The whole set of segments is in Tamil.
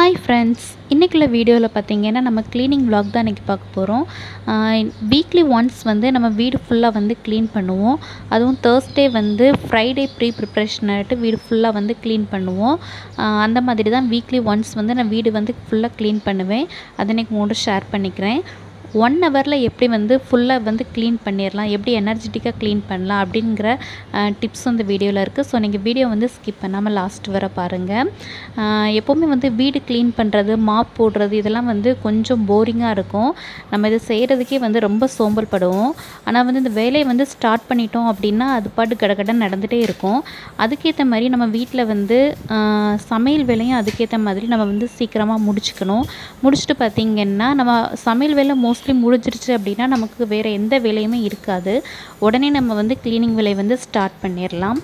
ஹாய் ஃப்ரெண்ட்ஸ் இன்றைக்குள்ள வீடியோவில் பார்த்தீங்கன்னா நம்ம க்ளீனிங் vlog தான் இன்றைக்கி பார்க்க போகிறோம் வீக்லி ஒன்ஸ் வந்து நம்ம வீடு ஃபுல்லாக வந்து க்ளீன் பண்ணுவோம் அதுவும் தேர்ஸ்டே வந்து ஃப்ரைடே ப்ரீ ப்ரிப்ரேஷன் ஆகிட்டு வீடு ஃபுல்லாக வந்து க்ளீன் பண்ணுவோம் ஆஹ் அந்த மாதிரி தான் வீக்லி ஒன்ஸ் வந்து நான் வீடு வந்து ஃபுல்லாக க்ளீன் பண்ணுவேன் அதை இன்னைக்கு உங்கள்கிட்ட ஷேர் பண்ணிக்கிறேன் ஒன் ஹவரில் எப்படி வந்து ஃபுல்லாக வந்து க்ளீன் பண்ணிடலாம் எப்படி எனர்ஜெட்டிக்காக க்ளீன் பண்ணலாம் அப்படிங்கிற டிப்ஸ் இந்த வீடியோவில் இருக்குது ஸோ நீங்கள் வீடியோ வந்து ஸ்கிப் பண்ணாமல் லாஸ்ட் வர பாருங்கள் எப்போவுமே வந்து வீடு க்ளீன் பண்ணுறது மாப் போடுறது இதெல்லாம் வந்து கொஞ்சம் போரிங்காக இருக்கும் நம்ம இதை செய்கிறதுக்கே வந்து ரொம்ப சோம்பல் படுவோம் ஆனால் வந்து இந்த வேலையை வந்து ஸ்டார்ட் பண்ணிட்டோம் அப்படின்னா அது பாட்டு கடகடன் நடந்துகிட்டே இருக்கும் அதுக்கேற்ற மாதிரி நம்ம வீட்டில் வந்து ஆஹ், சமையல் வேலையும் அதுக்கேற்ற மாதிரி நம்ம வந்து சீக்கிரமாக முடிச்சுக்கணும் முடிச்சுட்டு பார்த்திங்கன்னா நம்ம சமையல் வேலை மோஸ்ட்லி முடிஞ்சிருச்சு அப்படின்னா நமக்கு வேறு எந்த வேலையுமே இருக்காது உடனே நம்ம வந்து க்ளீனிங் வேலையை வந்து ஸ்டார்ட் பண்ணிடலாம்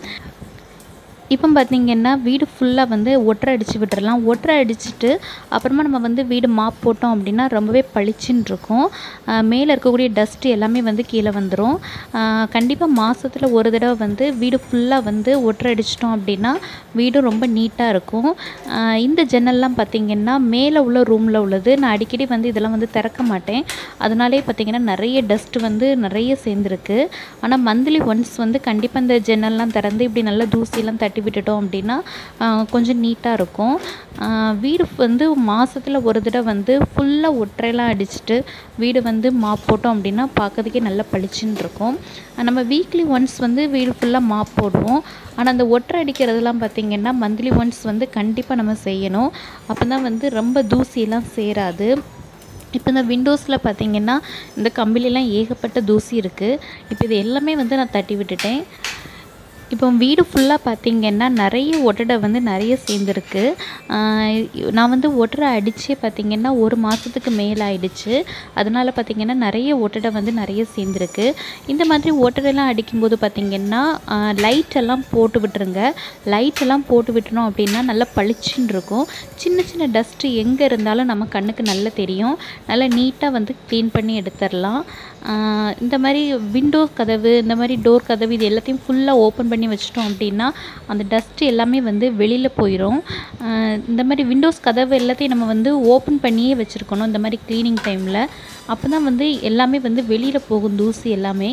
இப்போ பார்த்திங்கன்னா வீடு ஃபுல்லாக வந்து ஒட்டரை அடித்து விட்டுறலாம் ஒட்டரை அடிச்சுட்டு அப்புறமா நம்ம வந்து வீடு மாப் போட்டோம் அப்படின்னா ரொம்பவே பளிச்சுன்னு இருக்கும் ஆஹ் மேலே இருக்கக்கூடிய டஸ்ட்டு எல்லாமே வந்து கீழே வந்துடும் கண்டிப்பாக மாதத்தில் ஒரு தடவை வந்து வீடு ஃபுல்லாக வந்து ஒட்டரை அடிச்சிட்டோம் அப்படின்னா வீடும் ரொம்ப நீட்டாக இருக்கும் ஆஹ் இந்த ஜன்னல்லாம் பார்த்திங்கன்னா மேலே உள்ள ரூமில் உள்ளது நான் அடிக்கடி வந்து இதெல்லாம் வந்து திறக்க மாட்டேன் அதனாலே பார்த்திங்கன்னா நிறைய டஸ்ட் வந்து நிறைய சேர்ந்துருக்கு ஆனால் மந்த்லி ஒன்ஸ் வந்து கண்டிப்பாக இந்த ஜன்னல்லாம் திறந்து இப்படி நல்லா தூசியெல்லாம் தட்டி விட்டுட்டோம் அப்படின்னா ஆஹ் கொஞ்சம் நீட்டாக இருக்கும் ஆஹ் வீடு வந்து மாதத்தில் ஒரு தடவை வந்து ஃபுல்லாக ஒற்றையெல்லாம் அடிச்சுட்டு வீடு வந்து மாப் போட்டோம் அப்படின்னா பார்க்கறதுக்கே நல்லா பளிச்சுன்னு இருக்கும் நம்ம வீக்லி ஒன்ஸ் வந்து வீடு ஃபுல்லாக மாப் போடுவோம் ஆனால் அந்த ஒற்றை அடிக்கிறதெல்லாம் பார்த்திங்கன்னா மந்த்லி ஒன்ஸ் வந்து கண்டிப்பாக நம்ம செய்யணும் அப்போ தான் வந்து ரொம்ப தூசியெல்லாம் சேராது இப்போ இந்த விண்டோஸில் பார்த்தீங்கன்னா இந்த கம்பிலெலாம் ஏகப்பட்ட தூசி இருக்குது இப்போ இது எல்லாமே வந்து நான் தட்டி விட்டுட்டேன் இப்போ வீடு ஃபுல்லாக பார்த்தீங்கன்னா நிறைய ஒட்டடை வந்து நிறைய சேர்ந்துருக்கு ஆஹ் நான் வந்து ஒட்டடை அடித்தே பார்த்தீங்கன்னா ஒரு மாதத்துக்கு மேலே ஆயிடுச்சு அதனால் பார்த்தீங்கன்னா நிறைய ஒட்டடை வந்து நிறைய சேர்ந்துருக்கு இந்த மாதிரி ஒட்டடைலாம் அடிக்கும்போது பார்த்தீங்கன்னா லைட் எல்லாம் போட்டு விட்டுருங்க லைட் எல்லாம் போட்டு விட்டுனோம் அப்படின்னா நல்லா பளிச்சுன்னு இருக்கும் சின்ன சின்ன டஸ்ட்டு எங்கே இருந்தாலும் நம்ம கண்ணுக்கு நல்லா தெரியும் நல்லா நீட்டாக வந்து க்ளீன் பண்ணி எடுத்துடலாம் ஆஹ் இந்த மாதிரி விண்டோ கதவு இந்த மாதிரி டோர் கதவு இது எல்லாத்தையும் ஃபுல்லாக ஓப்பன் பண்ணி வச்சிட்டோம் அப்படின்னா அந்த டஸ்ட்டு எல்லாமே வந்து வெளியில் போயிடும் ஆஹ் இந்த மாதிரி விண்டோஸ் கதவு எல்லாத்தையும் நம்ம வந்து ஓப்பன் பண்ணியே வச்சுருக்கணும் இந்த மாதிரி க்ளீனிங் டைமில் அப்போ தான் வந்து எல்லாமே வந்து வெளியில் போகும் தூசி எல்லாமே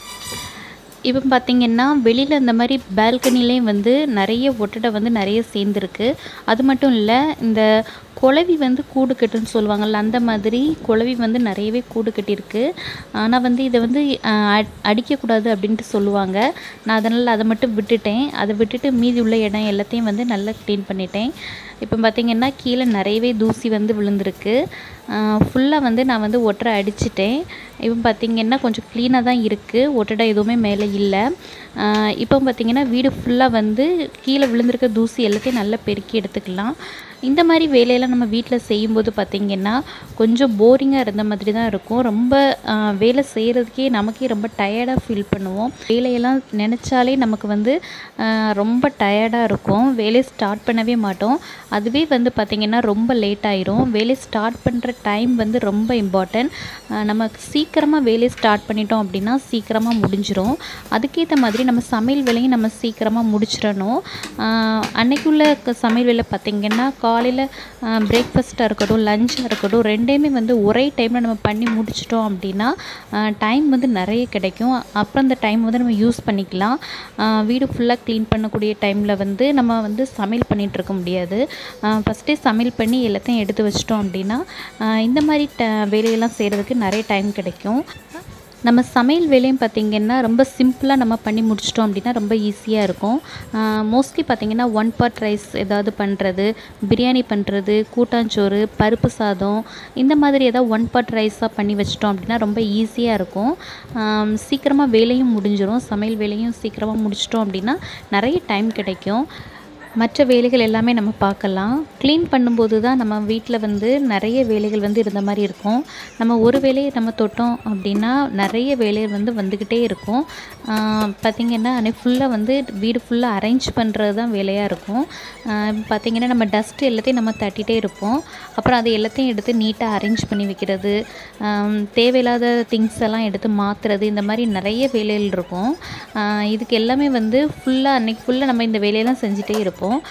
இப்போ பார்த்திங்கன்னா வெளியில் இந்த மாதிரி பால்கனிலேயும் வந்து நிறைய ஒட்டடை வந்து நிறைய சேர்ந்துருக்கு அது மட்டும் இல்லை இந்த குளவி வந்து கூடு கட்டுன்னு சொல்லுவாங்கள்ல அந்த மாதிரி குளவி வந்து நிறையவே கூடு கட்டியிருக்கு ஆனால் வந்து இதை வந்து ஆஹ், அட்- அடிக்கக்கூடாது அப்படின்ட்டு சொல்லுவாங்க நான் அதனால் அதை மட்டும் விட்டுட்டேன் அதை விட்டுட்டு மீதி உள்ள இடம் எல்லாத்தையும் வந்து நல்லா க்ளீன் பண்ணிட்டேன் இப்போ பார்த்திங்கன்னா கீழே நிறையவே தூசி வந்து விழுந்திருக்கு ஃபுல்லாக வந்து நான் வந்து ஒட்டரை அடிச்சிட்டேன் இப்போ பார்த்திங்கன்னா கொஞ்சம் க்ளீனாக தான் இருக்குது ஒட்டடை எதுவுமே மேலே இல்லை இப்போ பார்த்திங்கன்னா வீடு ஃபுல்லாக வந்து கீழே விழுந்திருக்க தூசி எல்லாத்தையும் நல்லா பெருக்கி எடுத்துக்கலாம் இந்த மாதிரி வேலையெல்லாம் நம்ம வீட்டில் செய்யும்போது பார்த்திங்கன்னா கொஞ்சம் போரிங்காக இருந்த மாதிரி தான் இருக்கும் ரொம்ப ஆஹ், வேலை செய்கிறதுக்கே நமக்கே ரொம்ப டயர்டாக ஃபீல் பண்ணுவோம் வேலையெல்லாம் நினச்சாலே நமக்கு வந்து ஆஹ், ரொம்ப டயர்டாக இருக்கும் வேலையை ஸ்டார்ட் பண்ணவே மாட்டோம் அதுவே வந்து பார்த்திங்கன்னா ரொம்ப லேட் ஆயிரும் வேலையை ஸ்டார்ட் பண்ணுற டைம் வந்து ரொம்ப இம்பார்ட்டன்ட் நம்ம சீக்கிரமாக வேலையை ஸ்டார்ட் பண்ணிட்டோம் அப்படின்னா சீக்கிரமாக முடிஞ்சிரும் அதுக்கேற்ற மாதிரி நம்ம சமையல் வேலையும் நம்ம சீக்கிரமாக முடிச்சிடணும் ஆஹ் அன்னைக்குள்ள க- சமையல் வேலை பார்த்திங்கன்னா காலையில் பிரேக்ஃபாஸ்ட்டாக இருக்கட்டும் லஞ்சாக இருக்கட்டும் ரெண்டையுமே வந்து ஒரே டைமில் நம்ம பண்ணி முடிச்சிட்டோம் அப்படின்னா டைம் வந்து நிறைய கிடைக்கும் அப்புறம் அந்த டைம் வந்து நம்ம யூஸ் பண்ணிக்கலாம் ஆஹ் வீடு ஃபுல்லாக க்ளீன் பண்ணக்கூடிய டைமில் வந்து நம்ம வந்து சமையல் பண்ணிகிட்டு இருக்க முடியாது ஃபஸ்ட்டே சமையல் பண்ணி எல்லாத்தையும் எடுத்து வச்சிட்டோம் அப்படின்னா ஆஹ் இந்த மாதிரி ட வேலையெல்லாம் செய்கிறதுக்கு நிறைய டைம் கிடைக்கும் நம்ம சமையல் வேலையும் பார்த்திங்கன்னா ரொம்ப சிம்பிளாக நம்ம பண்ணி முடிச்சிட்டோம் அப்படின்னா ரொம்ப ஈஸியாக இருக்கும் மோஸ்ட்லி பார்த்திங்கன்னா ஒன் பாட் ரைஸ் ஏதாவது பண்ணுறது பிரியாணி பண்ணுறது கூட்டாஞ்சோறு பருப்பு சாதம் இந்த மாதிரி ஏதாவது ஒன் பாட் ரைஸாக பண்ணி வச்சிட்டோம் அப்படின்னா ரொம்ப ஈஸியாக இருக்கும் ஆம், சீக்கிரமாக வேலையும் முடிஞ்சிடும் சமையல் வேலையும் சீக்கிரமாக முடிச்சிட்டோம் அப்படின்னா நிறைய டைம் கிடைக்கும் மற்ற வேலைகள் எல்லாமே நம்ம பார்க்கலாம் க்ளீன் பண்ணும்போது தான் நம்ம வீட்டில் வந்து நிறைய வேலைகள் வந்து இருந்த மாதிரி இருக்கும் நம்ம ஒரு வேலையை நம்ம தொட்டோம் அப்படின்னா நிறைய வேலைகள் வந்து வந்துக்கிட்டே இருக்கும் ஆஹ் பார்த்திங்கன்னா அன்னைக்கு ஃபுல்லாக வந்து வீடு ஃபுல்லாக அரேஞ்ச் பண்ணுறது தான் வேலையாக இருக்கும் ஆஹ் பார்த்திங்கன்னா நம்ம டஸ்ட்டு எல்லாத்தையும் நம்ம தட்டிகிட்டே இருப்போம் அப்புறம் அது எல்லாத்தையும் எடுத்து நீட்டாக அரேஞ்ச் பண்ணி வைக்கிறது ஆம், தேவையில்லாத திங்ஸ் எல்லாம் எடுத்து மாற்றுறது இந்த மாதிரி நிறைய வேலைகள் இருக்கும் ஆஹ் இதுக்கு எல்லாமே வந்து ஃபுல்லாக அன்னைக்கு ஃபுல்லாக நம்ம இந்த வேலையெல்லாம் செஞ்சுட்டே இருப்போம்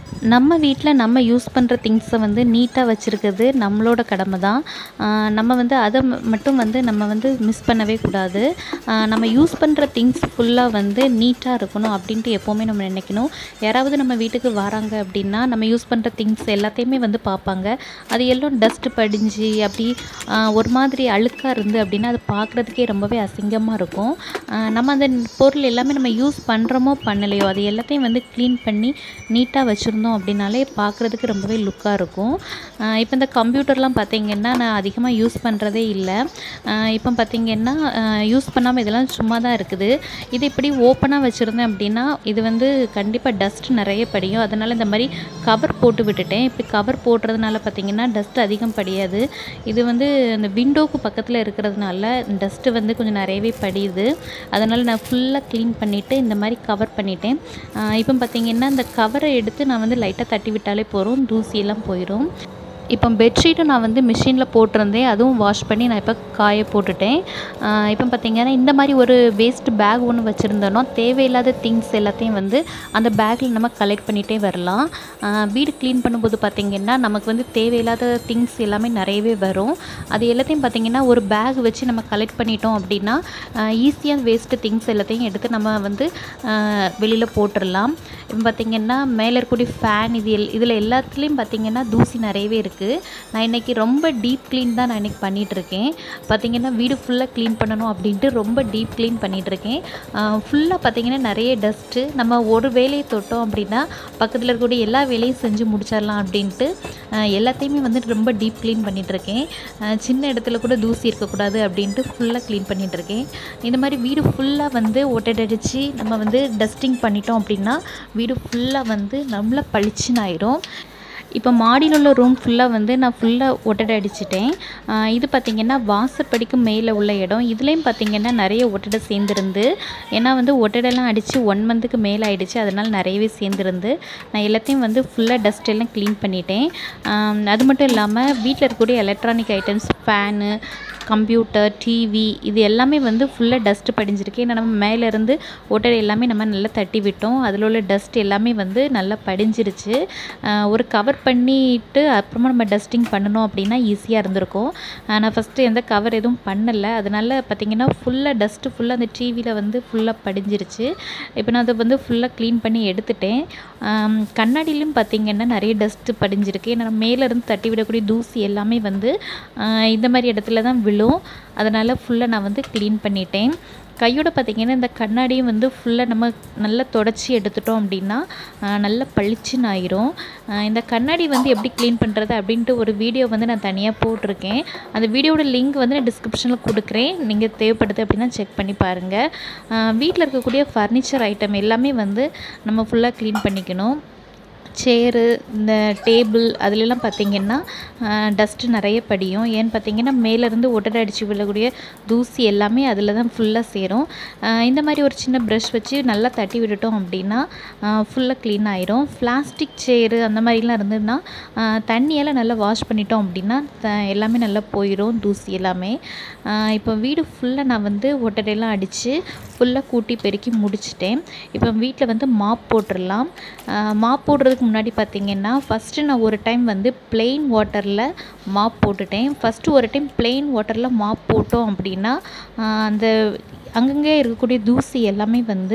நம்ம வீட்டில் நம்ம யூஸ் பண்ணுற திங்ஸை வந்து நீட்டாக வச்சுருக்கிறது நம்மளோட கடமை தான் நம்ம வந்து அதை மட்டும் வந்து நம்ம வந்து மிஸ் பண்ணவே கூடாது நம்ம யூஸ் பண்ணுற திங்ஸ் ஃபுல்லாக வந்து நீட்டாக இருக்கணும் அப்படின்ட்டு எப்போவுமே நம்ம நினைக்கணும் யாராவது நம்ம வீட்டுக்கு வராங்க அப்படின்னா நம்ம யூஸ் பண்ணுற திங்ஸ் எல்லாத்தையுமே வந்து பார்ப்பாங்க அது எல்லாம் டஸ்ட்டு படிஞ்சு அப்படி ஒரு மாதிரி அழுக்காக இருந்து அப்படின்னா அது பார்க்குறதுக்கே ரொம்பவே அசிங்கமாக இருக்கும் நம்ம அந்த பொருள் எல்லாமே நம்ம யூஸ் பண்ணுறோமோ பண்ணலையோ அது எல்லாத்தையும் வந்து க்ளீன் பண்ணி நீட்டாக வச்சுருந்தோம் அப்படின்னாலே பார்க்குறதுக்கு ரொம்பவே லுக்காக இருக்கும் இப்போ இந்த கம்ப்யூட்டர்லாம் பார்த்திங்கன்னா நான் அதிகமாக யூஸ் பண்ணுறதே இல்லை இப்போ பார்த்திங்கன்னா யூஸ் பண்ணாமல் இதெல்லாம் சும்மா தான் இருக்குது இது இப்படி ஓப்பனாக வச்சுருந்தேன் அப்படின்னா இது வந்து கண்டிப்பாக டஸ்ட் நிறைய படியும் அதனால் இந்த மாதிரி கவர் போட்டு விட்டுட்டேன் இப்போ கவர் போடுறதுனால பார்த்திங்கன்னா டஸ்ட் அதிகம் படியாது இது வந்து இந்த விண்டோவுக்கு பக்கத்தில் இருக்கிறதுனால டஸ்ட்டு வந்து கொஞ்சம் நிறையவே படியுது அதனால் நான் ஃபுல்லாக க்ளீன் பண்ணிவிட்டு இந்த மாதிரி கவர் பண்ணிட்டேன் இப்போ பார்த்திங்கன்னா இந்த கவரை எடுத்து நான் வந்து லைட்டாக தட்டி விட்டாலே போகிறோம் தூசியெல்லாம் போயிடும் இப்போ பெட்ஷீட்டும் நான் வந்து மிஷினில் போட்டிருந்தேன் அதுவும் வாஷ் பண்ணி நான் இப்போ காய போட்டுட்டேன் இப்போ பார்த்திங்கன்னா இந்த மாதிரி ஒரு வேஸ்ட் பேக் ஒன்று வச்சுருந்தோன்னா தேவையில்லாத திங்ஸ் எல்லாத்தையும் வந்து அந்த பேக்கில் நம்ம கலெக்ட் பண்ணிகிட்டே வரலாம் வீடு க்ளீன் பண்ணும்போது பார்த்திங்கன்னா நமக்கு வந்து தேவையில்லாத திங்ஸ் எல்லாமே நிறையவே வரும் அது எல்லாத்தையும் பார்த்திங்கன்னா ஒரு பேக் வச்சு நம்ம கலெக்ட் பண்ணிட்டோம் அப்படின்னா ஈஸியாக வேஸ்ட்டு திங்ஸ் எல்லாத்தையும் எடுத்து நம்ம வந்து வெளியில் போட்டுடலாம் இப்போ பார்த்திங்கன்னா மேலே இருக்கக்கூடிய ஃபேன் இது எல் இதில் எல்லாத்துலேயும் பார்த்திங்கன்னா தூசி நிறையவே இருக்குது நான் இன்றைக்கி ரொம்ப டீப் க்ளீன் தான் நான் இன்றைக்கி பண்ணிகிட்ருக்கேன் பார்த்திங்கன்னா வீடு ஃபுல்லாக க்ளீன் பண்ணணும் அப்படின்ட்டு ரொம்ப டீப் க்ளீன் பண்ணிகிட்ருக்கேன் ஃபுல்லாக பார்த்திங்கன்னா நிறைய டஸ்ட்டு நம்ம ஒரு வேலையை தொட்டோம் அப்படின்னா பக்கத்தில் இருக்கக்கூடிய எல்லா வேலையும் செஞ்சு முடிச்சிடலாம் அப்படின்ட்டு எல்லாத்தையுமே வந்து ரொம்ப டீப் க்ளீன் பண்ணிகிட்ருக்கேன் சின்ன இடத்துல கூட தூசி இருக்கக்கூடாது அப்படின்ட்டு ஃபுல்லாக க்ளீன் பண்ணிகிட்ருக்கேன் இந்த மாதிரி வீடு ஃபுல்லாக வந்து ஒட்டடடிச்சு நம்ம வந்து டஸ்டிங் பண்ணிட்டோம் அப்படின்னா வீடு ஃபுல்லாக வந்து நம்மள பளிச்சுன்னு ஆயிரும் இப்போ மாடியில் உள்ள ரூம் ஃபுல்லாக வந்து நான் ஃபுல்லாக ஒட்டடை அடிச்சிட்டேன் இது பார்த்திங்கன்னா வாசப்படிக்கு மேலே உள்ள இடம் இதுலேயும் பார்த்திங்கன்னா நிறைய ஒட்டடை சேர்ந்துருந்து ஏன்னா வந்து ஒட்டடைலாம் அடித்து ஒன் மந்த்துக்கு மேலே ஆகிடுச்சு அதனால் நிறையவே சேர்ந்துருந்து நான் எல்லாத்தையும் வந்து ஃபுல்லாக டஸ்ட் எல்லாம் க்ளீன் பண்ணிட்டேன் அது மட்டும் இல்லாமல் வீட்டில் இருக்கக்கூடிய electronic items fan computer TV இது எல்லாமே வந்து ஃபுல்லாக டஸ்ட்டு படிஞ்சிருக்கு ஏன்னா நம்ம மேலேருந்து ஒட்டடை எல்லாமே நம்ம நல்லா தட்டி விட்டோம் அதில் உள்ள டஸ்ட் எல்லாமே வந்து நல்லா படிஞ்சிருச்சு ஒரு கவர் பண்ணிவிட்டு அப்புறமா நம்ம டஸ்டிங் பண்ணணும் அப்படின்னா ஈஸியாக இருந்திருக்கும் நான் ஃபஸ்ட்டு எந்த கவர் எதுவும் பண்ணலை அதனால் பார்த்திங்கன்னா ஃபுல்லாக டஸ்ட்டு ஃபுல்லாக அந்த டிவியில் வந்து ஃபுல்லாக படிஞ்சிருச்சு இப்போ நான் அதை வந்து ஃபுல்லாக க்ளீன் பண்ணி எடுத்துட்டேன் கண்ணாடியிலையும் பார்த்திங்கன்னா நிறைய டஸ்ட்டு படிஞ்சிருக்கு ஏன்னா மேலேருந்து தட்டி விடக்கூடிய தூசி எல்லாமே வந்து இந்த மாதிரி இடத்துல தான் விழும் அதனால் ஃபுல்லாக நான் வந்து க்ளீன் பண்ணிட்டேன் கையோட பார்த்திங்கன்னா இந்த கண்ணாடியும் வந்து ஃபுல்லாக நம்ம நல்லா தொடச்சி எடுத்துட்டோம் அப்படின்னா நல்லா பளிச்சுன்னு ஆயிரும் இந்த கண்ணாடி வந்து எப்படி க்ளீன் பண்ணுறது அப்படின்ட்டு ஒரு வீடியோ வந்து நான் தனியாக போட்டிருக்கேன் அந்த வீடியோட லிங்க் வந்து நான் டிஸ்கிரிப்ஷனில் கொடுக்குறேன் நீங்கள் தேவைப்படுது அப்படின்னா செக் பண்ணி பாருங்கள் வீட்டில் இருக்கக்கூடிய ஃபர்னிச்சர் ஐட்டம் எல்லாமே வந்து நம்ம ஃபுல்லாக க்ளீன் பண்ணிக்கணும் சேரு இந்த டேபிள் அதுலலாம் பார்த்திங்கன்னா டஸ்ட்டு நிறைய படியும் ஏன்னு பார்த்திங்கன்னா மேலேருந்து ஒட்டடை அடித்து விழக்கூடிய தூசி எல்லாமே அதில் தான் ஃபுல்லாக சேரும் இந்த மாதிரி ஒரு சின்ன ப்ரஷ் வச்சு நல்லா தட்டி விட்டுட்டோம் அப்படின்னா ஃபுல்லாக க்ளீன் ஆயிரும் பிளாஸ்டிக் சேரு அந்த மாதிரிலாம் இருந்ததுன்னா தண்ணியெல்லாம் நல்லா வாஷ் பண்ணிட்டோம் அப்படின்னா த எல்லாமே நல்லா போயிடும் தூசி எல்லாமே இப்போ வீடு ஃபுல்லாக நான் வந்து ஒட்டடையெல்லாம் அடித்து ஃபுல்லாக கூட்டி பெருக்கி முடிச்சிட்டேன் இப்போ வீட்டில் வந்து மாப் போட்டுடலாம் மாப் போடுறதுக்கு முன்னாடி பார்த்திங்கன்னா ஃபஸ்ட்டு நான் ஒரு டைம் வந்து ப்ளெயின் வாட்டரில் மாப் போட்டுட்டேன் ஃபஸ்ட்டு ஒரு டைம் ப்ளெயின் வாட்டரில் மாப் போட்டோம் அப்படின்னா அந்த அங்கங்கே இருக்கக்கூடிய தூசி எல்லாமே வந்து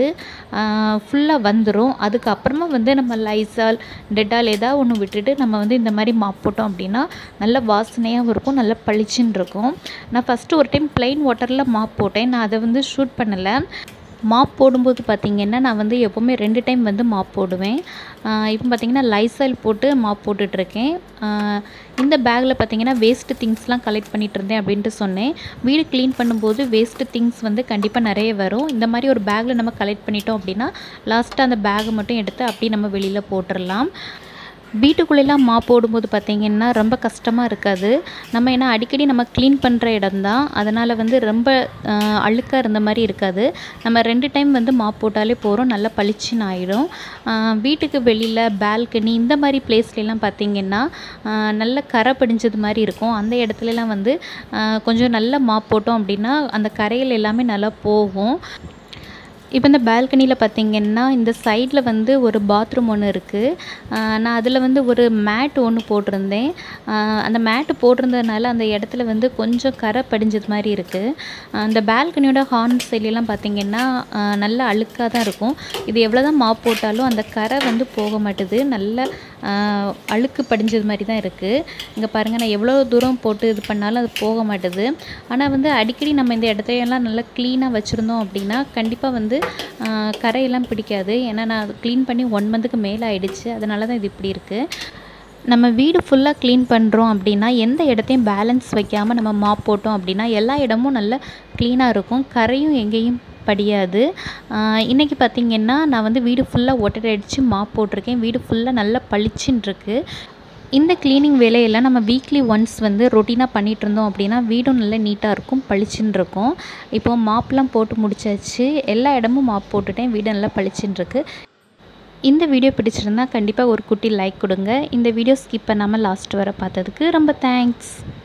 ஃபுல்லாக வந்துடும் அதுக்கப்புறமா வந்து நம்ம லைசால் டெட்டால் ஏதாவது ஒன்று விட்டுட்டு நம்ம வந்து இந்த மாதிரி மாப் போட்டோம் அப்படின்னா நல்ல வாசனையாகவும் இருக்கும் நல்ல பளிச்சுன்னு இருக்கும் நான் ஃபஸ்ட்டு ஒரு டைம் ப்ளெயின் வாட்டரில் மாப் போட்டேன் நான் அதை வந்து ஷூட் பண்ணலை மாப் போடும்போது பார்த்திங்கன்னா நான் வந்து எப்போவுமே ரெண்டு டைம் வந்து மாப் போடுவேன் இப்போ பார்த்திங்கன்னா லைசால் போட்டு மாப் போட்டுட்ருக்கேன் இந்த பேக்கில் பார்த்திங்கன்னா வேஸ்ட்டு திங்ஸ்லாம் கலெக்ட் பண்ணிகிட்டு இருந்தேன் அப்படின்ட்டு சொன்னேன் வீடு க்ளீன் பண்ணும்போது வேஸ்ட்டு திங்ஸ் வந்து கண்டிப்பாக நிறைய வரும் இந்த மாதிரி ஒரு பேக்கில் நம்ம கலெக்ட் பண்ணிட்டோம் அப்படின்னா லாஸ்ட்டாக அந்த பேக்கை மட்டும் எடுத்து அப்படியே நம்ம வெளியில் போட்டுடலாம் வீட்டுக்குள்ளெல்லாம் மாப் போடும்போது பார்த்திங்கன்னா ரொம்ப கஷ்டமாக இருக்காது நம்ம ஏன்னா அடிக்கடி நம்ம க்ளீன் பண்ணுற இடம் தான் அதனால் வந்து ரொம்ப அழுக்காக இருந்த மாதிரி இருக்காது நம்ம ரெண்டு டைம் வந்து மாப் போட்டாலே போகிறோம் நல்லா பளிச்சுன்னு ஆயிடும் வீட்டுக்கு வெளியில் பால்கனி இந்த மாதிரி பிளேஸ்லாம் பார்த்திங்கன்னா நல்ல கரை படிஞ்சது மாதிரி இருக்கும் அந்த இடத்துலலாம் வந்து கொஞ்சம் நல்லா மாப் போட்டோம் அப்படின்னா அந்த கரைகள் எல்லாமே நல்லா போகும் இப்போ இந்த பால்கனியில் பார்த்தீங்கன்னா இந்த சைடில் வந்து ஒரு பாத்ரூம் ஒன்று இருக்குது நான் அதில் வந்து ஒரு மேட் ஒன்று போட்டிருந்தேன் ஆஹ் அந்த மேட்டு போட்டிருந்ததுனால அந்த இடத்துல வந்து கொஞ்சம் கரை படிஞ்சது மாதிரி இருக்குது அந்த பால்கனியோட ஹார்ன் சைட்லலாம் பார்த்தீங்கன்னா ஆஹ் நல்ல அழுக்காக தான் இருக்கும் இது எவ்வளோ தான் மாப் போட்டாலும் அந்த கரை வந்து போக மாட்டுது நல்ல ஆஹ் அழுக்கு படிஞ்சது மாதிரி தான் இருக்குது இங்கே பாருங்கள் நான் எவ்வளோ தூரம் போட்டு இது பண்ணாலும் அது போக மாட்டுது ஆனால் வந்து அடிக்கடி நம்ம இந்த இடத்தையெல்லாம் நல்லா க்ளீனாக வச்சுருந்தோம் அப்படின்னா கண்டிப்பாக வந்து ஆஹ் கரையெல்லாம் பிடிக்காது ஏன்னா நான் அது க்ளீன் பண்ணி ஒன் மந்த்துக்கு மேலே ஆயிடுச்சு அதனால தான் இது இப்படி இருக்குது நம்ம வீடு ஃபுல்லாக க்ளீன் பண்ணுறோம் அப்படின்னா எந்த இடத்தையும் பேலன்ஸ் வைக்காமல் நம்ம மாப் போட்டோம் அப்படின்னா எல்லா இடமும் நல்ல க்ளீனாக இருக்கும் கரையும் எங்கேயும் படியாது இன்றைக்கி பார்த்திங்கன்னா நான் வந்து வீடு ஃபுல்லாக ஒட்டடை அடித்து மாப் போட்டிருக்கேன் வீடு ஃபுல்லாக நல்லா பளிச்சுன்னு இருக்கு இந்த க்ளீனிங் வேலையெல்லாம் நம்ம வீக்லி ஒன்ஸ் வந்து ரொட்டீனாக பண்ணிகிட்டு இருந்தோம் அப்படின்னா வீடும் நல்லா நீட்டாக இருக்கும் பளிச்சுன்னு இருக்கும் இப்போ மாப்லாம் போட்டு முடிச்சாச்சு எல்லா இடமும் மாப் போட்டுட்டேன் வீடு நல்லா பளிச்சுன்னு இருக்கு இந்த வீடியோ பிடிச்சிருந்தா கண்டிப்பாக ஒரு குட்டி லைக் கொடுங்க இந்த வீடியோ ஸ்கிப் பண்ணாமல் லாஸ்ட் வர பார்த்ததுக்கு ரொம்ப தேங்க்ஸ்